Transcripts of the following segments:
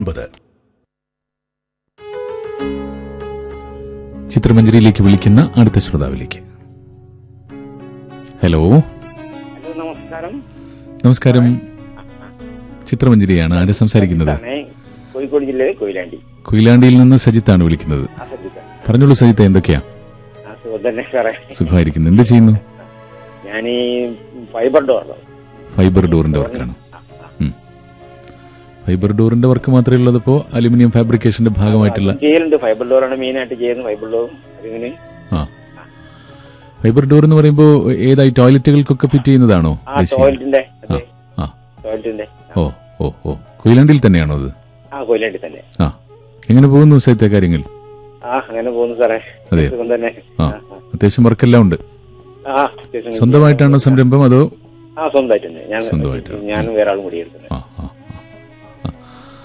ഒമ്പത് ചിത്രമഞ്ജരിയിലേക്ക് വിളിക്കുന്ന അടുത്ത ശ്രോതാവിലേക്ക് ഹലോ ഹലോ നമസ്കാരം നമസ്കാരം ചിത്രമഞ്ജരിയാണ് ആര് സംസാരിക്കുന്നത് ഇതാണ് കോഴിക്കോട് ജില്ലയിലെ കൊയിലാണ്ടി കൊയിലാണ്ടിയിൽ നിന്ന് സജിത്താണ് വിളിക്കുന്നത് ആ ശ്രദ്ധിക്കാം പറഞ്ഞോളൂ സജിത്ത എന്തൊക്കെയാ ആ സുഖം തന്നെ സാറേ സുഖമായിരിക്കുന്നു എന്ത് ചെയ്യുന്നു ഞാൻ ഈ ഫൈബർ ഡോർ ഫൈബർ ഡോറിന്റെ വർക്കാണ് ഉം. ഫൈബർ ഡോറിന്റെ വർക്ക് മാത്രമേ ഉള്ളതപ്പോ അലുമിനിയം ഫാബ്രിക്കേഷന്റെ ഭാഗമായിട്ടുള്ള ചെയ്യലുണ്ട് ഫൈബർ ഡോറാണ് മെയിൻ ആയിട്ട് ചെയ്യുന്നത് ഫൈബർ ഡോറും അതിങ്ങനെ ആ ഫൈബർ ഡോർ എന്ന് പറയുമ്പോൾ ഏതായി ടോയ്ലറ്റുകൾക്കൊക്കെ ഫിറ്റ് ചെയ്യുന്നതാണോ ആ ഉദ്ദേശിക്കുന്നത്? ടോയ്ലറ്റിന്റെ ആ അതെ ആ ടോയ്ലറ്റിന്റെ ഓ ഓ ഓ കൊയിലാണ്ടിയിൽ തന്നെയാണോ അത് ആ കൊയിലാണ്ടി തന്നെ ആ എങ്ങനെ പോകുന്നു സഹിത്ത കാര്യങ്ങൾ ആ അങ്ങനെ പോകുന്നു സാറേ അതെയോ? സുഖം തന്നെ ആ ആ, ആ. അത്യാവശ്യം വർക്കെല്ലാം ഉണ്ട് ആ അത്യാവശ്യം സ്വന്തമായിട്ടാണോ സംരംഭം അതോ ആ സ്വന്തമായിട്ട് തന്നെ ഞാൻ സ്വന്തമായിട്ട്. ഞാനും വേറെ ആളും കൂടി എടുക്കുന്നത് ആ ആ ആ, ആ.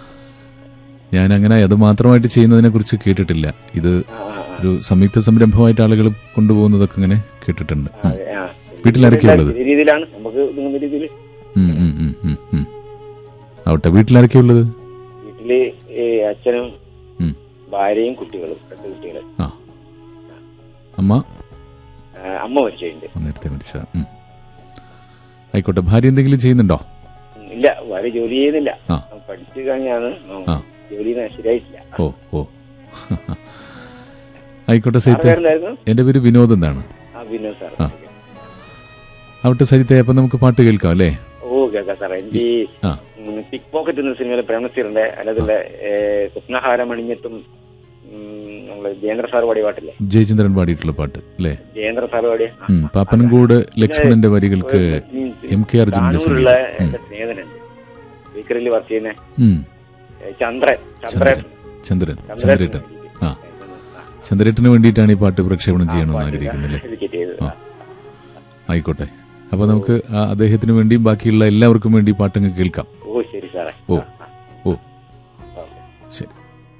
ഞാൻ അങ്ങനെ അത് മാത്രമായിട്ട് ചെയ്യുന്നതിനെ കുറിച്ച് കേട്ടിട്ടില്ല ഇത് ആ ആ, ആ. ഒരു സംയുക്ത സംരംഭമായിട്ട് ആളുകൾ കൊണ്ടുപോകുന്നതൊക്കെ ഇങ്ങനെ കേട്ടിട്ടുണ്ട് ഉം. അതെ, ആ. വീട്ടിലാരൊക്കെയാ ഉള്ളത്? ഈ രീതിയിലാണ് നമുക്ക് ഇതുങ്ങുന്ന രീതിയിൽ ഉം, ഉം, ഉം, ഉം, ഉം. ആവട്ടെ വീട്ടിലാരൊക്കെയാ ഉള്ളത് വീട്ടില് ഈ അച്ഛനും ഉം. ഭാര്യയും കുട്ടികളും രണ്ട് കുട്ടികൾ ആ അമ്മ അമ്മ മരിച്ചിട്ടുണ്ട് നേരത്തെ മരിച്ച ആയിക്കോട്ടെ ഭാര്യ എന്തെങ്കിലും ചെയ്യുന്നുണ്ടോ ഉം, ഇല്ല ഭാര്യ ജോലി ചെയ്യുന്നില്ല ആ. പഠിച്ചു കഴിഞ്ഞാണ് ആ. ജോലി ശരിയായിട്ടില്ല ഓ ഓ ആയിക്കോട്ടെ സാറ് സഹിത്തെ പേരെന്തായിരുന്നു എന്റെ പേര് വിനോദ് എന്നാണ് ആ വിനോദ് സാർ ആ. ആവട്ടെ സഹിത്തെ അപ്പൊ നമുക്ക് പാട്ട് കേൾക്കാം അല്ലേ ഓ കേൾക്കാം സാറേ എനിക്ക് ഈ ആ പിക് പോക്കറ്റ് എന്ന സിനിമയിലെ പ്രേമസ്ഥിരന്റെ അല്ലാതെ സ്വപ്നഹാരം അണിഞ്ഞിട്ടും ഉം, നമ്മള് ജയേന്ദ്ര സാർ പാടിയ പാട്ടില്ലേ ജയചന്ദ്രൻ പാടിയിട്ടുള്ള പാട്ട് അല്ലേ ജയേന്ദ്ര സാർ പാടിയ ആ, ഉം, ആ, പാപ്പനംകോട് ലക്ഷ്മണന്റെ വരികൾക്ക് ഉം, എം കെ അർജുനന്റെ താനൂരുള്ള സംഗീതം ഉം, എന്റെ സ്നേഹിതനുണ്ട് ബേക്കറിയിൽ വർക്ക് ചെയ്യുന്ന ഉം, ഏ, ചന്ദ്രൻ ചന്ദ്രൻ ചന്ദ്രൻ ചന്ദ്രൻ ചന്ദ്രേട്ടൻ ആ ചന്ദ്രേട്ടന് വേണ്ടിയിട്ടാണ് ഈ പാട്ട് പ്രക്ഷേപണം ചെയ്യണമെന്ന് ആഗ്രഹിക്കുന്നത് അല്ലേ ഡെഡിക്കേറ്റ് ചെയ്തത് ആ. ആയിക്കോട്ടെ അപ്പൊ നമുക്ക് ആ അദ്ദേഹത്തിന് വേണ്ടിയും ബാക്കിയുള്ള എല്ലാവർക്കും വേണ്ടി ഈ പാട്ടങ്ങ് കേൾക്കാം ഓ ശരി സാറേ ഓ. ആ, ആ. ഓ ഓക്കെ ശരി